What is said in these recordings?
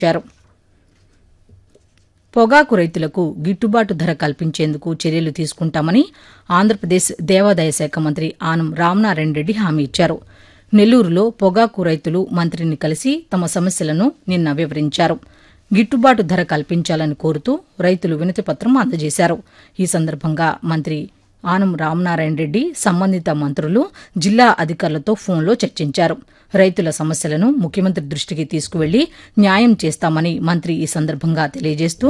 ఇచ్చారు పొగాకు రైతులకు గిట్టుబాటు ధర కల్పించేందుకు చర్యలు తీసుకుంటామని ఆంధ్రప్రదేశ్ దేవాదాయ శాఖ మంత్రి ఆనం రామనారాయణ రెడ్డి హామీ ఇచ్చారు నెల్లూరులో పొగాకు రైతులు మంత్రిని కలిసి తమ సమస్యలను నిన్న వివరించారు గిట్టుబాటు ధర కల్పించాలని కోరుతూ రైతులు వినతిపత్రం అందజేశారు ఈ సందర్భంగా మంత్రి ఆనం రామనారాయణ రెడ్డి సంబంధిత మంత్రులు జిల్లా అధికారులతో ఫోన్లో చర్చించారు రైతుల సమస్యలను ముఖ్యమంత్రి దృష్టికి తీసుకువెళ్లి న్యాయం చేస్తామని మంత్రి ఈ సందర్భంగా తెలియజేస్తూ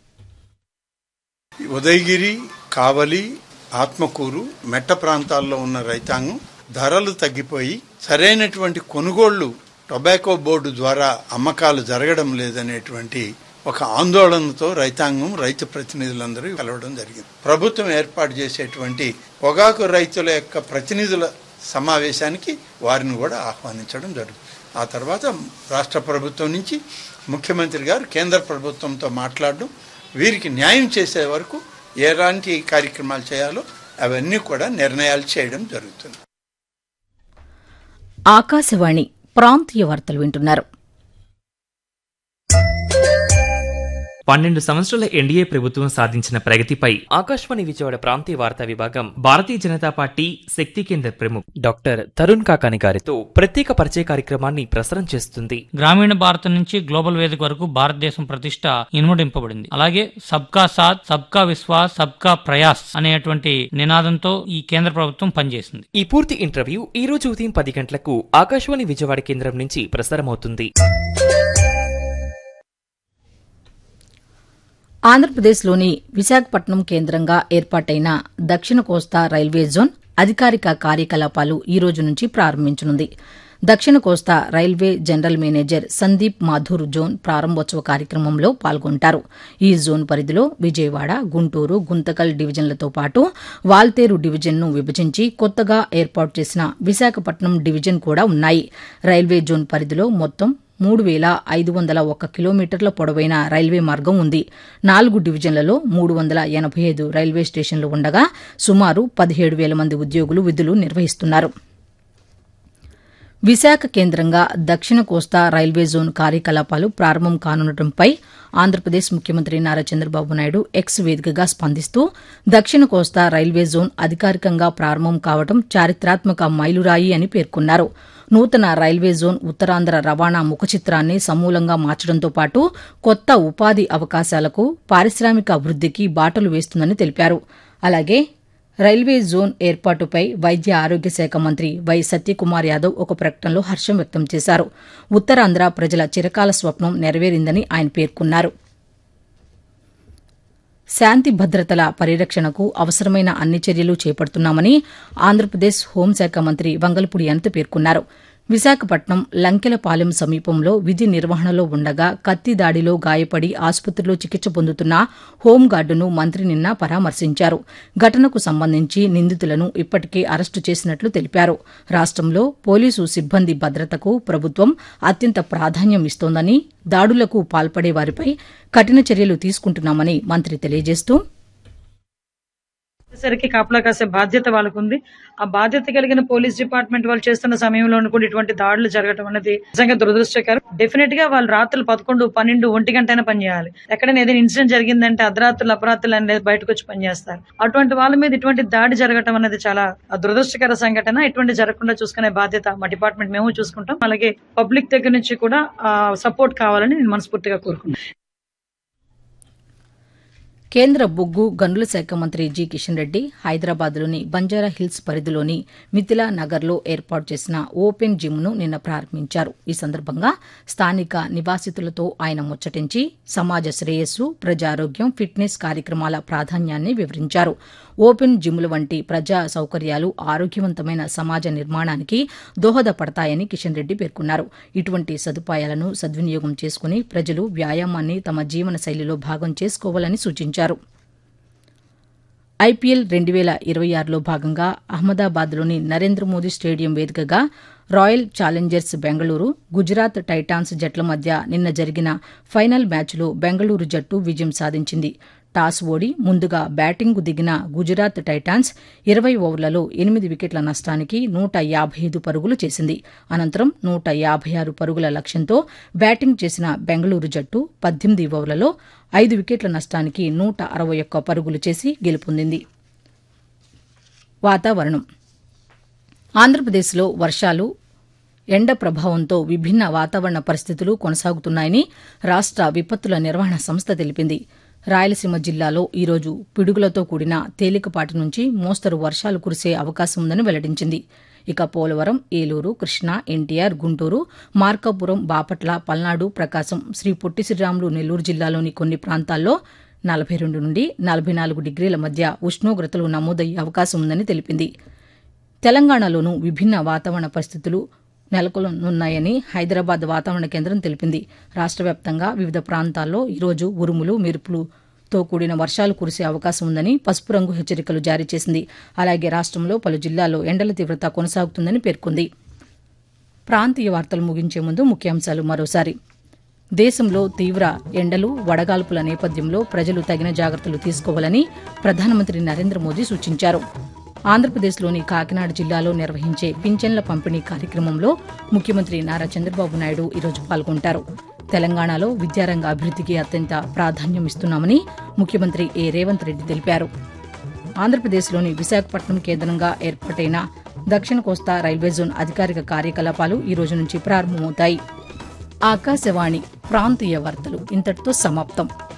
ఉదయగిరి కావలి ఆత్మకూరు మెట్ట ప్రాంతాల్లో ఉన్న రైతాంగం ధరలు తగ్గిపోయి సరైనటువంటి కొనుగోళ్లు టొబాకో బోర్డు ద్వారా అమ్మకాలు జరగడం లేదనేటువంటి ఒక ఆందోళనతో రైతాంగం రైతు ప్రతినిధులందరూ కలవడం జరిగింది ప్రభుత్వం ఏర్పాటు చేసేటువంటి పొగాకు రైతుల యొక్క ప్రతినిధుల సమావేశానికి వారిని కూడా ఆహ్వానించడం జరుగుతుంది ఆ తర్వాత రాష్ట్ర ప్రభుత్వం నుంచి ముఖ్యమంత్రి గారు కేంద్ర ప్రభుత్వంతో మాట్లాడడం వీరికి న్యాయం చేసే వరకు ఎలాంటి కార్యక్రమాలు చేయాలో అవన్నీ కూడా నిర్ణయాలు చేయడం జరుగుతుంది ఆకాశవాణి ప్రాంతీయ వార్తలు వింటున్నారు పన్నెండు సంవత్సరాల ఎన్డీఏ ప్రభుత్వం సాధించిన ప్రగతిపై ఆకాశవాణి విజయవాడ ప్రాంతీయ వార్తా విభాగం భారతీయ జనతా పార్టీ శక్తి కేంద్ర ప్రముఖ్ డాక్టర్ తరుణ్ కాకాని గారితో ప్రత్యేక పరిచయ కార్యక్రమాన్ని ప్రసారం చేస్తుంది గ్రామీణ భారతం నుంచి గ్లోబల్ వేదిక వరకు భారతదేశం ప్రతిష్ట ఇనుమడింపబడింది అలాగే సబ్కా సాత్ సబ్కా విశ్వాస్ సబ్కా ప్రయాస్ అనేటువంటి నినాదంతో ఈ కేంద్ర ప్రభుత్వం పనిచేసింది ఈ పూర్తి ఇంటర్వ్యూ ఈ రోజు ఉదయం పది గంటలకు ఆకాశవాణి విజయవాడ కేంద్రం నుంచి ప్రసారమవుతుంది ఆంధ్రప్రదేశ్లోని విశాఖపట్నం కేంద్రంగా ఏర్పాటైన దక్షిణ కోస్తా రైల్వే జోన్ అధికారిక కార్యకలాపాలు ఈ రోజు నుంచి ప్రారంభించనుంది దక్షిణ కోస్తా railway general manager Sandeep Mathur zone ప్రారంభోత్సవ కార్యక్రమంలో పాల్గొంటారు ఈ జోన్ పరిధిలో విజయవాడ గుంటూరు గుంతకల్ డివిజన్లతో పాటు వాల్తేరు డివిజన్ను విభజించి కొత్తగా ఏర్పాటు చేసిన విశాఖపట్నం డివిజన్ కూడా ఉన్నాయి రైల్వే జోన్ పరిధిలో మొత్తం మూడు వేల ఐదు వందల ఒక్క కిలోమీటర్ల పొడవైన రైల్వే మార్గం ఉంది నాలుగు డివిజన్లలో మూడు వందల ఎనభై ఐదు రైల్వే స్టేషన్లు ఉండగా సుమారు పదిహేడు వేల మంది ఉద్యోగులు విధులు నిర్వహిస్తున్నారు విశాఖ కేంద్రంగా దక్షిణ కోస్తా రైల్వే జోన్ కార్యకలాపాలు ప్రారంభం కానుండటంపై ఆంధ్రప్రదేశ్ ముఖ్యమంత్రి నారా చంద్రబాబు నాయుడు ఎక్స్ వేదికగా స్పందిస్తూ దక్షిణ కోస్తా రైల్వే జోన్ అధికారికంగా ప్రారంభం కావడం చారిత్రాత్మక మైలురాయి అని పేర్కొన్నారు నూతన రైల్వే జోన్ ఉత్తరాంధ్ర రవాణా ముఖచిత్రాన్ని సమూలంగా మార్చడంతో పాటు కొత్త ఉపాధి అవకాశాలకు పారిశ్రామిక అభివృద్దికి బాటలు వేస్తుందని తెలిపారు అలాగే రైల్వే జోన్ ఏర్పాటుపై వైద్య ఆరోగ్య శాఖ మంత్రి వై సత్యకుమార్ యాదవ్ ఒక ప్రకటనలో హర్షం వ్యక్తం చేశారు ఉత్తరాంధ్ర ప్రజల చిరకాల స్వప్నం నెరవేరిందని ఆయన పేర్కొన్నారు శాంతి భద్రతల పరిరక్షణకు అవసరమైన అన్ని చర్యలు చేపడుతున్నామని ఆంధ్రప్రదేశ్ హోంశాఖ మంత్రి వంగల్పూడి అనిత పేర్కొన్నారు విశాఖపట్నం లంకెలపాలెం సమీపంలో విధి నిర్వహణలో ఉండగా కత్తి దాడిలో గాయపడి ఆసుపత్రిలో చికిత్స పొందుతున్న హోంగార్డును మంత్రి నిన్న పరామర్శించారు ఘటనకు సంబంధించి నిందితులను ఇప్పటికే అరెస్టు చేసినట్లు తెలిపారు రాష్టంలో పోలీసు సిబ్బంది భద్రతకు ప్రభుత్వం అత్యంత ప్రాధాన్యం ఇస్తోందని దాడులకు పాల్పడే వారిపై కఠిన చర్యలు తీసుకుంటున్నామని మంత్రి తెలియజేస్తూ సరికి కాపలా కాసే బాధ్యత వాళ్ళకు ఉంది ఆ బాధ్యత కలిగిన పోలీస్ డిపార్ట్మెంట్ వాళ్ళు చేస్తున్న సమయంలో కూడా ఇటువంటి దాడులు జరగడం అనేది నిజంగా దురదృష్టకరం డెఫినెట్ గా వాళ్ళు రాత్రులు పదకొండు పన్నెండు ఒంటి గంట అయినా పనిచేయాలి ఎక్కడైనా ఏదైనా ఇన్సిడెంట్ జరిగిందంటే అర్ధరాత్రులు అపరాత్రులు అనేది బయటకు వచ్చి పనిచేస్తారు అటువంటి వాళ్ళ మీద ఇటువంటి దాడి జరగడం అనేది చాలా దురదృష్టకర సంఘటన ఇటువంటి జరగకుండా చూసుకునే బాధ్యత మా డిపార్ట్మెంట్ మేము చూసుకుంటాం అలాగే పబ్లిక్ దగ్గర నుంచి కూడా సపోర్ట్ కావాలని నేను మనస్ఫూర్తిగా కోరుకుంటున్నాను కేంద్ర బొగ్గు గనుల శాఖ మంత్రి జి కిషన్ రెడ్డి హైదరాబాద్లోని బంజారా హిల్స్ పరిధిలోని మిథిలా నగర్లో ఏర్పాటు చేసిన ఓపెన్ జిమ్ను నిన్న ప్రారంభించారు ఈ సందర్భంగా స్థానిక నివాసితులతో ఆయన ముచ్చటించి సమాజ శ్రేయస్సు ప్రజారోగ్యం ఫిట్నెస్ కార్యక్రమాల ప్రాధాన్యాన్ని వివరించారు ఓపెన్ జిమ్ల వంటి ప్రజా సౌకర్యాలు ఆరోగ్యవంతమైన సమాజ నిర్మాణానికి దోహదపడతాయని కిషన్ రెడ్డి పేర్కొన్నారు ఇటువంటి సదుపాయాలను సద్వినియోగం చేసుకుని ప్రజలు వ్యాయామాన్ని తమ జీవన శైలిలో భాగం చేసుకోవాలని సూచించారు ఐపీఎల్ రెండు వేల ఇరవై ఆరులో భాగంగా అహ్మదాబాద్లోని నరేంద్ర మోదీ స్టేడియం వేదికగా Royal Challengers Bengaluru Gujarat Titans జట్ల మధ్య నిన్న జరిగిన ఫైనల్ మ్యాచ్లో బెంగళూరు జట్టు విజయం సాధించింది టాస్ ఓడి ముందుగా బ్యాటింగ్కు దిగిన గుజరాత్ టైటాన్స్ ఇరవై ఓవర్లలో ఎనిమిది వికెట్ల నష్టానికి నూట యాభై ఐదు పరుగులు చేసింది అనంతరం నూట యాభై ఆరు పరుగుల లక్ష్యంతో బ్యాటింగ్ చేసిన బెంగళూరు జట్టు పద్దెనిమిది ఓవర్లలో ఐదు వికెట్ల నష్టానికి నూట అరవై ఒక్క పరుగులు చేసి గెలుపొందింది వాతావరణం ఆంధ్రప్రదేశ్లో వర్షాలు ఎండ ప్రభావంతో విభిన్న వాతావరణ పరిస్థితులు కొనసాగుతున్నాయని రాష్ట విపత్తుల నిర్వహణ సంస్థ తెలిపింది రాయలసీమ జిల్లాలో ఈరోజు పిడుగులతో కూడిన తేలికపాటి నుంచి మోస్తరు వర్షాలు కురిసే అవకాశం ఉందని వెల్లడించింది ఇక పోలవరం ఏలూరు కృష్ణా ఎన్టీఆర్ గుంటూరు మార్కాపురం బాపట్ల పల్నాడు ప్రకాశం శ్రీ పొట్టి శ్రీరాములు నెల్లూరు జిల్లాలోని కొన్ని ప్రాంతాల్లో నలభై రెండు నుండి నలభై నాలుగు డిగ్రీల మధ్య ఉష్ణోగ్రతలు నమోదయ్యే అవకాశం ఉందని తెలిపింది తెలంగాణలోనూ విభిన్న వాతావరణ పరిస్థితులు నెలకొనున్నాయని హైదరాబాద్ వాతావరణ కేంద్రం తెలిపింది రాష్ట్ర వ్యాప్తంగా వివిధ ప్రాంతాల్లో ఈరోజు ఉరుములు మెరుపులతో కూడిన వర్షాలు కురిసే అవకాశం ఉందని పసుపు రంగు హెచ్చరికలు జారీ చేసింది అలాగే రాష్ట్రంలో పలు జిల్లాల్లో ఎండల తీవ్రత కొనసాగుతుందని పేర్కొంది ప్రాంతీయ వార్తలు ముగించే ముందు ముఖ్యాంశాలు మరోసారి దేశంలో తీవ్ర ఎండలు వడగాల్పుల నేపథ్యంలో ప్రజలు తగిన జాగ్రత్తలు తీసుకోవాలని ప్రధానమంత్రి నరేంద్ర మోదీ సూచించారు ఆంధ్రప్రదేశ్లోని కాకినాడ జిల్లాలో నిర్వహించే పింఛన్ల పంపిణీ కార్యక్రమంలో ముఖ్యమంత్రి నారా చంద్రబాబు నాయుడు ఈరోజు పాల్గొంటారు తెలంగాణలో విద్యారంగ అభివృద్దికి అత్యంత ప్రాధాన్యం ఇస్తున్నామని ముఖ్యమంత్రి ఏ రేవంత్ రెడ్డి తెలిపారు ఆంధ్రప్రదేశ్లోని విశాఖపట్నం కేంద్రంగా ఏర్పాటైన దక్షిణ కోస్తా రైల్వే జోన్ అధికారిక కార్యకలాపాలు ఈ రోజు నుంచి ప్రారంభమవుతాయి ఆకాశవాణి ప్రాంతీయ వార్తలు ఇంతటితో సమాప్తం